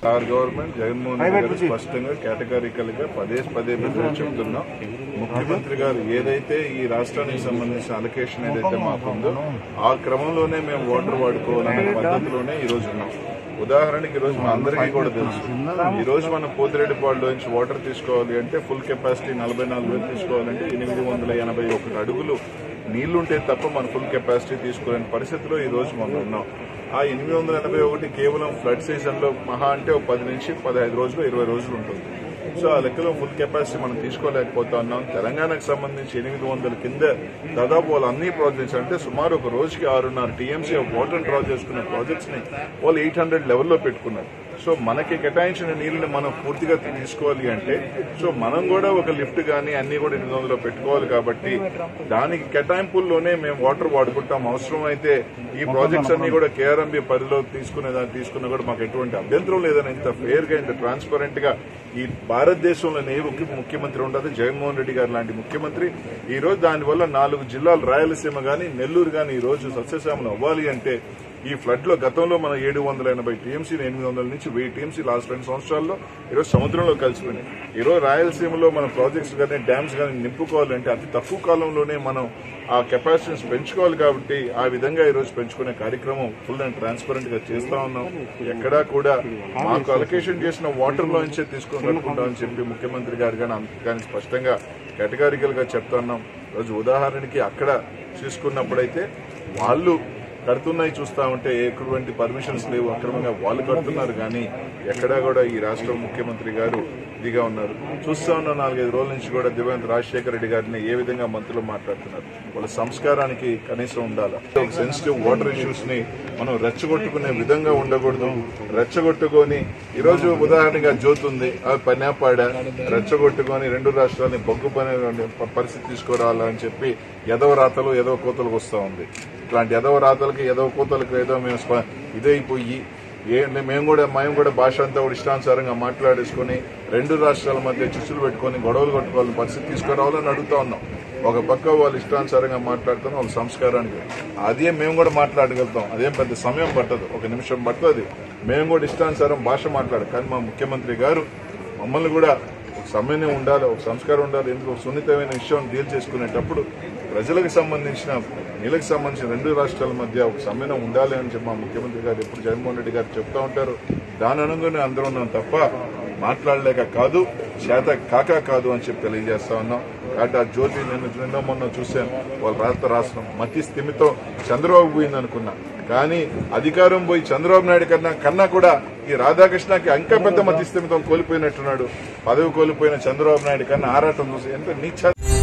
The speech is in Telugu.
ఆర్ గవర్నమెంట్ జగన్మోహన్ రెడ్డి గారు స్పష్టంగా కేటగారికల్ గా పదే పదే పదే చెప్తున్నాం ముఖ్యమంత్రి గారు ఏదైతే ఈ రాష్ట్రానికి సంబంధించిన అలొకేషన్ ఏదైతే మాకుందో ఆ క్రమంలోనే మేము ఓటర్ వాడుకోవాలనే పద్ధతిలోనే ఈ రోజు ఉన్నాం ఉదాహరణకి ఈ రోజు మా అందరికీ కూడా తెలుసు ఈ రోజు మనం పోతిరెడ్డిపాడులో నుంచి వాటర్ తీసుకోవాలి అంటే ఫుల్ కెపాసిటీ నలభై నాలుగు వేలు తీసుకోవాలంటే ఎనిమిది వందల ఎనభై ఒకటి అడుగులు నీళ్లుంటే తప్ప మన ఫుల్ కెపాసిటీ తీసుకోలేని పరిస్థితిలో ఈ రోజు మనం ఉన్నాం ఆ ఎనిమిది వందల ఎనభై ఒకటి కేవలం ఫ్లడ్ సీజన్ లో మహా అంటే ఒక పది నుంచి పదహైదు రోజులు ఇరవై రోజులు ఉంటుంది సో ఆ లెక్కలో ఫుల్ కెపాసిటీ మనం తీసుకోలేకపోతా ఉన్నాం తెలంగాణకు సంబంధించి ఎనిమిది వందల కింద దాదాపు వాళ్ళు అన్ని ప్రాజెక్ట్స్ అంటే సుమారు ఒక రోజుకి ఆరున్నర టీఎంసీ వాటర్ డ్రా చేసుకున్న ప్రాజెక్ట్స్ ని వాళ్ళు ఎయిట్ హండ్రెడ్ లెవెల్లో పెట్టుకున్నారు సో మనకి కేటాయించిన నీళ్ళని మనం పూర్తిగా తీసుకోవాలి అంటే సో మనం కూడా ఒక లిఫ్ట్ గానీ అన్ని కూడా ఎనిమిది వందలు పెట్టుకోవాలి కాబట్టి దానికి కేటాయింపుల్లోనే మేము వాటర్ వాడుకుంటాం అవసరం అయితే ఈ ప్రాజెక్ట్స్ అన్ని కూడా కేఆర్ఎంబి పరిధిలో తీసుకునే దాన్ని తీసుకున్నా కూడా మాకు ఎటువంటి అభ్యంతరం లేదని ఇంత ఫెయిర్ గా ఇంత ట్రాన్స్పరెంట్ గా ఈ భారతదేశంలోనే ఏ ముఖ్య- ముఖ్యమంత్రి ఉండదు జగన్మోహన్ రెడ్డి గారు లాంటి ముఖ్యమంత్రి ఈ రోజు దానివల్ల నాలుగు జిల్లాలు రాయలసీమ గాని నెల్లూరు గాని ఈ రోజు సస్యశ్యామలు అవ్వాలి అంటే ఈ ఫ్లడ్ లో గతంలో మన ఏడు వందల ఎనభై టీఎంసీ ఎనిమిది వందల నుంచి వెయ్యి టీఎంసీ లాస్ట్ రెండు సంవత్సరాల్లో ఈరోజు సముద్రంలో కలిసిపోయినాయి ఈరోజు రాయలసీమలో మన ప్రాజెక్ట్స్ కానీ డ్యామ్స్ కానీ నింపుకోవాలంటే అతి తక్కువ కాలంలోనే మనం ఆ కెపాసిటీస్ పెంచుకోవాలి కాబట్టి ఆ విధంగా ఈ రోజు పెంచుకునే కార్యక్రమం ఫుల్ అండ్ ట్రాన్స్పరెంట్ గా చేస్తా ఉన్నాం ఎక్కడా కూడా మాకు అలొకేషన్ చేసిన వాటర్ లో నుంచే తీసుకొని కట్టుకుంటామని చెప్పి ముఖ్యమంత్రి గారు కానీ అంత కానీ స్పష్టంగా కేటగారికల్ గా చెప్తా ఉన్నాం రోజు ఉదాహరణకి అక్కడ చూసుకున్నప్పుడైతే వాళ్ళు కడుతున్నాయి చూస్తా ఉంటే ఎటువంటి పర్మిషన్స్ లేవు అక్రమంగా వాళ్ళు కడుతున్నారు కానీ ఎక్కడా కూడా ఈ రాష్ట్ర ముఖ్యమంత్రి గారు ఇదిగా ఉన్నారు చూస్తా ఉన్న నాలుగైదు రోజుల నుంచి కూడా దివంగత రాజశేఖర రెడ్డి గారిని ఏ విధంగా మంత్రులు మాట్లాడుతున్నారు వాళ్ళ సంస్కారానికి కనీసం ఉండాలి ఒక సెన్సిటివ్ వాటర్ ఇష్యూస్ ని మనం రెచ్చగొట్టుకునే విధంగా ఉండకూడదు రెచ్చగొట్టుకొని ఈ రోజు ఉదాహరణగా జ్యోతి ఉంది అవి పనేపాడ రెచ్చగొట్టుకొని రెండు రాష్ట్రాలని బొగ్గు పని పరిస్థితి తీసుకురావాలని చెప్పి ఎదవ రాతలు ఎదవ కోతలకు వస్తా ఉంది ఇట్లాంటి ఎదవ రాతలకి ఎదవ కోతలకు ఏదో మేము స్ప- ఇదైపోయి ఏ మేము కూడా మేము కూడా భాష అంతా కూడా ఇష్టానుసారంగా మాట్లాడేసుకుని రెండు రాష్ట్రాల మధ్య చిచ్చులు పెట్టుకుని గొడవలు కొట్టుకోవాలని పరిస్థితి తీసుకురావాలని అడుగుతా ఉన్నాం ఒక పక్క వాళ్ళు ఇష్టానుసారంగా మాట్లాడుతాం వాళ్ళ సంస్కారానికి అదే మేము కూడా మాట్లాడగలుగుతాం అదేం పెద్ద సమయం పట్టదు ఒక నిమిషం పడుతుంది మేము కూడా ఇష్టానుసారం భాష మాట్లాడు కానీ మా ముఖ్యమంత్రి గారు మమ్మల్ని కూడా ఒక సమయం ఉండాలి ఒక సంస్కారం ఉండాలి ఎందుకు ఒక సున్నితమైన విషయం డీల్ చేసుకునేటప్పుడు ప్రజలకు సంబంధించిన నీళ్ళకి సంబంధించిన రెండు రాష్ట్రాల మధ్య ఒక సమయం ఉండాలి అని చెప్పి మా ముఖ్యమంత్రి గారు ఎప్పుడు జగన్మోహన్ రెడ్డి గారు చెప్తా ఉంటారు దాని అనుగుణంగా అందరూ ఉన్నాం తప్ప మాట్లాడలేక కాదు చేత కాక కాదు అని చెప్పి తెలియజేస్తా ఉన్నాం కాబట్టి ఆ జ్యోతి నిన్న నిన్న మొన్న చూశాను వాళ్ళ రాష్ట్ర రాష్ట్రం మతి స్థిమితో చంద్రబాబు పోయింది అనుకున్నా కానీ అధికారం పోయి చంద్రబాబు నాయుడు కన్నా కన్నా కూడా ఈ రాధాకృష్ణకి ఇంకా పెద్ద మతి స్థిమితం కోల్పోయినట్టున్నాడు పదవి కోల్పోయిన చంద్రబాబు నాయుడు కన్నా ఆరాటం చూసి ఎంత నీచ